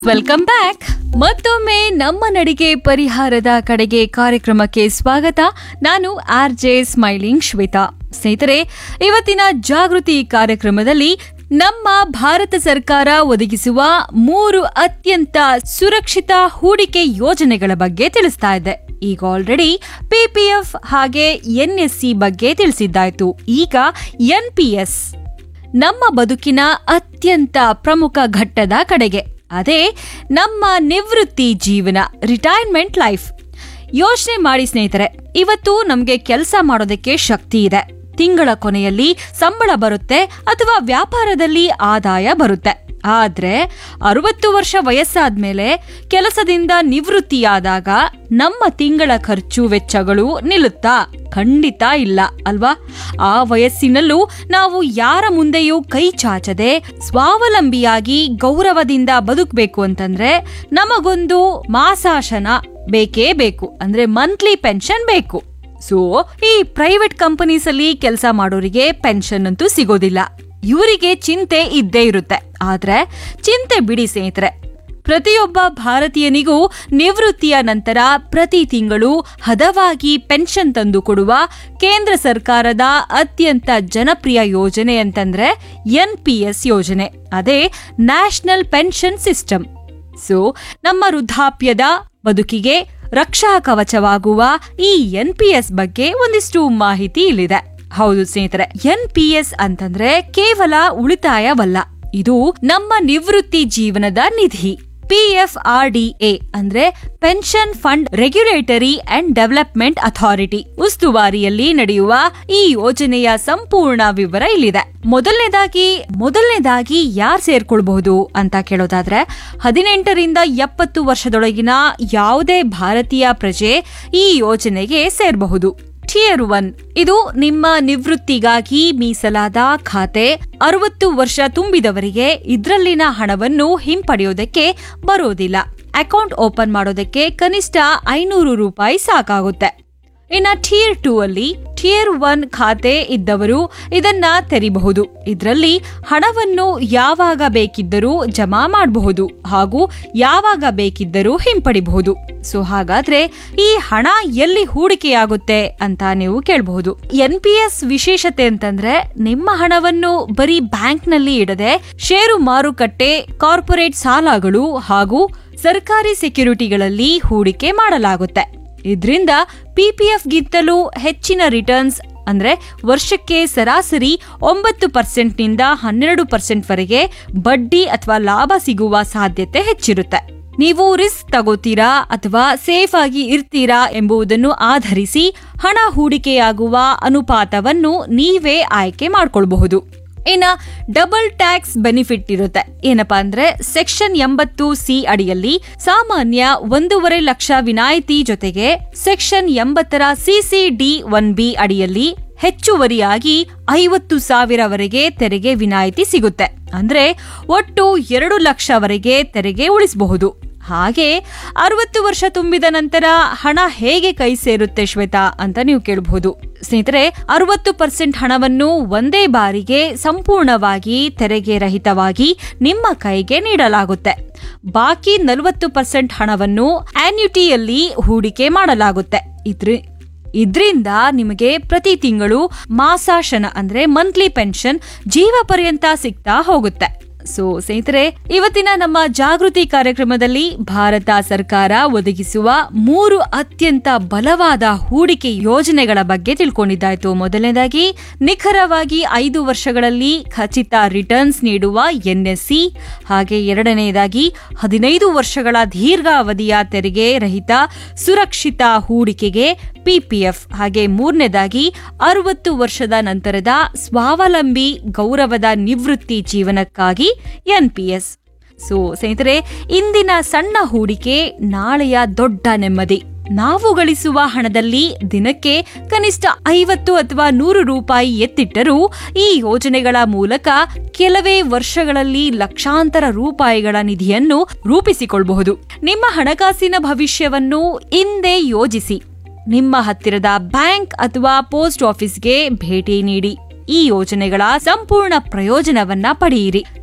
welcome back ಮತ್ತೊಮ್ಮೆ ನಮ್ಮ ನಡಿಗೆ ಪರಿಹಾರದ ಕಡೆಗೆ ಕಾರ್ಯಕ್ರಮಕ್ಕೆ ಸ್ವಾಗತ ನಾನು ಆರ್ ಜೆ ಸ್ಮೈಲಿಂಗ್ ಶ್ವೇತಾ ಸ್ನೇಹಿತರೆ ಇವತ್ತಿನ ಜಾಗೃತಿ ಕಾರ್ಯಕ್ರಮದಲ್ಲಿ ನಮ್ಮ ಭಾರತ ಸರ್ಕಾರ ಒದಗಿಸುವ ಮೂರು ಅತ್ಯಂತ ಸುರಕ್ಷಿತ ಹೂಡಿಕೆ ಯೋಜನೆಗಳ ಬಗ್ಗೆ ತಿಳಿಸ್ತಾ ಇದೆ ಈಗ ಆಲ್ರೆಡಿ ಪಿಪಿಎಫ್ ಹಾಗೆ ಎನ್ಎಸ್ಸಿ ಬಗ್ಗೆ ತಿಳಿಸಿದ್ದಾಯ್ತು ಈಗ ಎನ್ಪಿಎಸ್ ನಮ್ಮ ಬದುಕಿನ ಅತ್ಯಂತ ಪ್ರಮುಖ ಘಟ್ಟದ ಕಡೆಗೆ ಅದೇ ನಮ್ಮ ನಿವೃತ್ತಿ ಜೀವನ ರಿಟೈರ್ಮೆಂಟ್ ಲೈಫ್ ಯೋಚನೆ ಮಾಡಿ ಸ್ನೇಹಿತರೆ ಇವತ್ತು ನಮಗೆ ಕೆಲಸ ಮಾಡೋದಕ್ಕೆ ಶಕ್ತಿ ಇದೆ ತಿಂಗಳ ಕೊನೆಯಲ್ಲಿ ಸಂಬಳ ಬರುತ್ತೆ ಅಥವಾ ವ್ಯಾಪಾರದಲ್ಲಿ ಆದಾಯ ಬರುತ್ತೆ ಆದ್ರೆ ಅರವತ್ತು ವರ್ಷ ವಯಸ್ಸಾದ್ಮೇಲೆ ಕೆಲಸದಿಂದ ನಿವೃತ್ತಿಯಾದಾಗ ನಮ್ಮ ತಿಂಗಳ ಖರ್ಚು ವೆಚ್ಚಗಳು ನಿಲ್ಲುತ್ತಾ ಖಂಡಿತ ಇಲ್ಲ ಅಲ್ವಾ ಆ ವಯಸ್ಸಿನಲ್ಲೂ ನಾವು ಯಾರ ಮುಂದೆಯೂ ಕೈ ಚಾಚದೆ ಸ್ವಾವಲಂಬಿಯಾಗಿ ಗೌರವದಿಂದ ಬದುಕಬೇಕು ಅಂತಂದ್ರೆ ನಮಗೊಂದು ಮಾಸಾಶನ ಬೇಕೇ ಬೇಕು ಅಂದ್ರೆ ಮಂತ್ಲಿ ಪೆನ್ಷನ್ ಬೇಕು ಸೊ ಈ ಪ್ರೈವೇಟ್ ಕಂಪನೀಸ್ ಅಲ್ಲಿ ಕೆಲಸ ಮಾಡೋರಿಗೆ ಪೆನ್ಷನ್ ಅಂತೂ ಸಿಗೋದಿಲ್ಲ ಇವರಿಗೆ ಚಿಂತೆ ಇದ್ದೇ ಇರುತ್ತೆ ಆದ್ರೆ ಚಿಂತೆ ಬಿಡಿ ಸ್ನೇಹಿತರೆ ಪ್ರತಿಯೊಬ್ಬ ಭಾರತೀಯನಿಗೂ ನಿವೃತ್ತಿಯ ನಂತರ ಪ್ರತಿ ತಿಂಗಳು ಹದವಾಗಿ ಪೆನ್ಷನ್ ತಂದು ಕೊಡುವ ಕೇಂದ್ರ ಸರ್ಕಾರದ ಅತ್ಯಂತ ಜನಪ್ರಿಯ ಯೋಜನೆ ಅಂತಂದ್ರೆ ಎನ್ ಪಿ ಎಸ್ ಯೋಜನೆ ಅದೇ ನ್ಯಾಷನಲ್ ಪೆನ್ಷನ್ ಸಿಸ್ಟಮ್ ಸೊ ನಮ್ಮ ವೃದ್ಧಾಪ್ಯದ ಬದುಕಿಗೆ ರಕ್ಷಾ ಕವಚವಾಗುವ ಈ ಎನ್ ಪಿ ಎಸ್ ಬಗ್ಗೆ ಒಂದಿಷ್ಟು ಮಾಹಿತಿ ಇಲ್ಲಿದೆ ಹೌದು ಸ್ನೇಹಿತರೆ ಎನ್ ಪಿ ಎಸ್ ಅಂತಂದ್ರೆ ಕೇವಲ ಉಳಿತಾಯವಲ್ಲ ಇದು ನಮ್ಮ ನಿವೃತ್ತಿ ಜೀವನದ ನಿಧಿ P F R D A ಅಂದ್ರೆ pension fund regulatory and development authority ಉಸ್ತುವಾರಿಯಲ್ಲಿ ನಡೆಯುವ ಈ ಯೋಜನೆಯ ಸಂಪೂರ್ಣ ವಿವರ ಇಲ್ಲಿದೆ ಮೊದಲನೇದಾಗಿ ಮೊದಲನೇದಾಗಿ ಯಾರು ಸೇರ್ಕೊಳ್ಬಹುದು ಅಂತ ಕೇಳೋದಾದ್ರೆ ಹದಿನೆಂಟರಿಂದ ಎಪ್ಪತ್ತು ವರ್ಷದೊಳಗಿನ ಯಾವುದೇ ಭಾರತೀಯ ಪ್ರಜೆ ಈ ಯೋಜನೆಗೆ ಸೇರಬಹುದು ಟಿಯರ್ ಒನ್ ಇದು ನಿಮ್ಮ ನಿವೃತ್ತಿಗಾಗಿ ಮೀಸಲಾದ ಖಾತೆ ಅರವತ್ತು ವರ್ಷ ತುಂಬಿದವರಿಗೆ ಇದ್ರಲ್ಲಿನ ಹಣವನ್ನು ಹಿಂಪಡೆಯೋದಕ್ಕೆ ಬರೋದಿಲ್ಲ ಅಕೌಂಟ್ ಓಪನ್ ಮಾಡೋದಕ್ಕೆ ಕನಿಷ್ಠ ಐನೂರು ರೂಪಾಯಿ ಸಾಕಾಗುತ್ತೆ ಇನ್ನ ಟಿಯರ್ ಟೂ ಅಲ್ಲಿ ಟಿಯರ್ ಒನ್ ಖಾತೆ ಇದ್ದವರು ಇದನ್ನ ತೆರಿಬಹುದು ಇದರಲ್ಲಿ ಹಣವನ್ನು ಯಾವಾಗ ಬೇಕಿದ್ದರೂ ಜಮಾ ಮಾಡಬಹುದು ಹಾಗೂ ಯಾವಾಗ ಬೇಕಿದ್ದರೂ ಹಿಂಪಡಿಬಹುದು ಸೊ ಹಾಗಾದ್ರೆ ಈ ಹಣ ಎಲ್ಲಿ ಹೂಡಿಕೆಯಾಗುತ್ತೆ ಅಂತ ನೀವು ಕೇಳಬಹುದು ಎನ್ ಪಿ ಎಸ್ ವಿಶೇಷತೆ ಅಂತಂದ್ರೆ ನಿಮ್ಮ ಹಣವನ್ನು ಬರೀ ಬ್ಯಾಂಕ್ನಲ್ಲಿ ಇಡದೆ ಷೇರು ಮಾರುಕಟ್ಟೆ ಕಾರ್ಪೊರೇಟ್ ಸಾಲಗಳು ಹಾಗೂ ಸರ್ಕಾರಿ ಸೆಕ್ಯುರಿಟಿಗಳಲ್ಲಿ ಹೂಡಿಕೆ ಮಾಡಲಾಗುತ್ತೆ ಇದರಿಂದ ಪಿಪಿಎಫ್ ಗಿಂತಲೂ ಹೆಚ್ಚಿನ ರಿಟರ್ನ್ಸ್ ಅಂದ್ರೆ ವರ್ಷಕ್ಕೆ ಸರಾಸರಿ ಒಂಬತ್ತು ಪರ್ಸೆಂಟ್ನಿಂದ ಹನ್ನೆರಡು ಪರ್ಸೆಂಟ್ ವರೆಗೆ ಬಡ್ಡಿ ಅಥವಾ ಲಾಭ ಸಿಗುವ ಸಾಧ್ಯತೆ ಹೆಚ್ಚಿರುತ್ತೆ ನೀವು ರಿಸ್ಕ್ ತಗೋತೀರಾ ಅಥವಾ ಸೇಫ್ ಆಗಿ ಇರ್ತೀರಾ ಎಂಬುದನ್ನು ಆಧರಿಸಿ ಹಣ ಹೂಡಿಕೆಯಾಗುವ ಅನುಪಾತವನ್ನು ನೀವೇ ಆಯ್ಕೆ ಮಾಡ್ಕೊಳ್ಬಹುದು ಇನ್ನ ಡಬಲ್ ಟ್ಯಾಕ್ಸ್ ಬೆನಿಫಿಟ್ ಇರುತ್ತೆ ಏನಪ್ಪಾ ಅಂದ್ರೆ ಸೆಕ್ಷನ್ ಎಂಬತ್ತು ಸಿ ಅಡಿಯಲ್ಲಿ ಸಾಮಾನ್ಯ ಒಂದೂವರೆ ಲಕ್ಷ ವಿನಾಯಿತಿ ಜೊತೆಗೆ ಸೆಕ್ಷನ್ ಎಂಬತ್ತರ ಸಿಸಿ ಡಿ ಒನ್ ಬಿ ಅಡಿಯಲ್ಲಿ ಹೆಚ್ಚುವರಿಯಾಗಿ ಐವತ್ತು ಸಾವಿರವರೆಗೆ ತೆರಿಗೆ ವಿನಾಯಿತಿ ಸಿಗುತ್ತೆ ಅಂದ್ರೆ ಒಟ್ಟು ಎರಡು ಲಕ್ಷವರೆಗೆ ತೆರಿಗೆ ಉಳಿಸಬಹುದು ಹಾಗೆ ಅರವತ್ತು ವರ್ಷ ತುಂಬಿದ ನಂತರ ಹಣ ಹೇಗೆ ಕೈ ಸೇರುತ್ತೆ ಶ್ವೇತಾ ಅಂತ ನೀವು ಕೇಳಬಹುದು ಸ್ನೇಹಿತರೆ ಅರವತ್ತು ಪರ್ಸೆಂಟ್ ಹಣವನ್ನು ಒಂದೇ ಬಾರಿಗೆ ಸಂಪೂರ್ಣವಾಗಿ ತೆರಿಗೆ ರಹಿತವಾಗಿ ನಿಮ್ಮ ಕೈಗೆ ನೀಡಲಾಗುತ್ತೆ ಬಾಕಿ ನಲವತ್ತು ಪರ್ಸೆಂಟ್ ಹಣವನ್ನು ಆನ್ಯುಟಿಯಲ್ಲಿ ಹೂಡಿಕೆ ಮಾಡಲಾಗುತ್ತೆ ಇದ್ರ ಇದ್ರಿಂದ ನಿಮಗೆ ಪ್ರತಿ ತಿಂಗಳು ಮಾಸಾಶನ ಅಂದ್ರೆ ಮಂತ್ಲಿ ಪೆನ್ಷನ್ ಜೀವ ಪರ್ಯಂತ ಸಿಗ್ತಾ ಹೋಗುತ್ತೆ ಸೊ ಸ್ನೇಹಿತರೆ ಇವತ್ತಿನ ನಮ್ಮ ಜಾಗೃತಿ ಕಾರ್ಯಕ್ರಮದಲ್ಲಿ ಭಾರತ ಸರ್ಕಾರ ಒದಗಿಸುವ ಮೂರು ಅತ್ಯಂತ ಬಲವಾದ ಹೂಡಿಕೆ ಯೋಜನೆಗಳ ಬಗ್ಗೆ ತಿಳ್ಕೊಂಡಿದ್ದಾಯ್ತು ಮೊದಲನೇದಾಗಿ ನಿಖರವಾಗಿ ಐದು ವರ್ಷಗಳಲ್ಲಿ ಖಚಿತ ರಿಟರ್ನ್ಸ್ ನೀಡುವ ಎನ್ಎಸ್ಸಿ ಹಾಗೆ ಎರಡನೆಯದಾಗಿ ಹದಿನೈದು ವರ್ಷಗಳ ದೀರ್ಘಾವಧಿಯ ತೆರಿಗೆ ರಹಿತ ಸುರಕ್ಷಿತ ಹೂಡಿಕೆಗೆ ಪಿಪಿಎಫ್ ಹಾಗೆ ಮೂರನೇದಾಗಿ ಅರವತ್ತು ವರ್ಷದ ನಂತರದ ಸ್ವಾವಲಂಬಿ ಗೌರವದ ನಿವೃತ್ತಿ ಜೀವನಕ್ಕಾಗಿ ಎನ್ಪಿಎಸ್ ಸೊ ಸ್ನೇಹಿತರೆ ಇಂದಿನ ಸಣ್ಣ ಹೂಡಿಕೆ ನಾಳೆಯ ದೊಡ್ಡ ನೆಮ್ಮದಿ ನಾವು ಗಳಿಸುವ ಹಣದಲ್ಲಿ ದಿನಕ್ಕೆ ಕನಿಷ್ಠ ಐವತ್ತು ಅಥವಾ ನೂರು ರೂಪಾಯಿ ಎತ್ತಿಟ್ಟರೂ ಈ ಯೋಜನೆಗಳ ಮೂಲಕ ಕೆಲವೇ ವರ್ಷಗಳಲ್ಲಿ ಲಕ್ಷಾಂತರ ರೂಪಾಯಿಗಳ ನಿಧಿಯನ್ನು ರೂಪಿಸಿಕೊಳ್ಳಬಹುದು ನಿಮ್ಮ ಹಣಕಾಸಿನ ಭವಿಷ್ಯವನ್ನು ಇಂದೇ ಯೋಜಿಸಿ ನಿಮ್ಮ ಹತ್ತಿರದ ಬ್ಯಾಂಕ್ ಅಥವಾ ಪೋಸ್ಟ್ ಆಫೀಸ್ಗೆ ಭೇಟಿ ನೀಡಿ ಈ ಯೋಜನೆಗಳ ಸಂಪೂರ್ಣ ಪ್ರಯೋಜನವನ್ನ ಪಡೆಯಿರಿ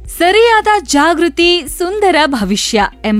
ಸರಿಯಾದ ಜಾಗೃತಿ ಸುಂದರ ಭವಿಷ್ಯ ಎಂಬ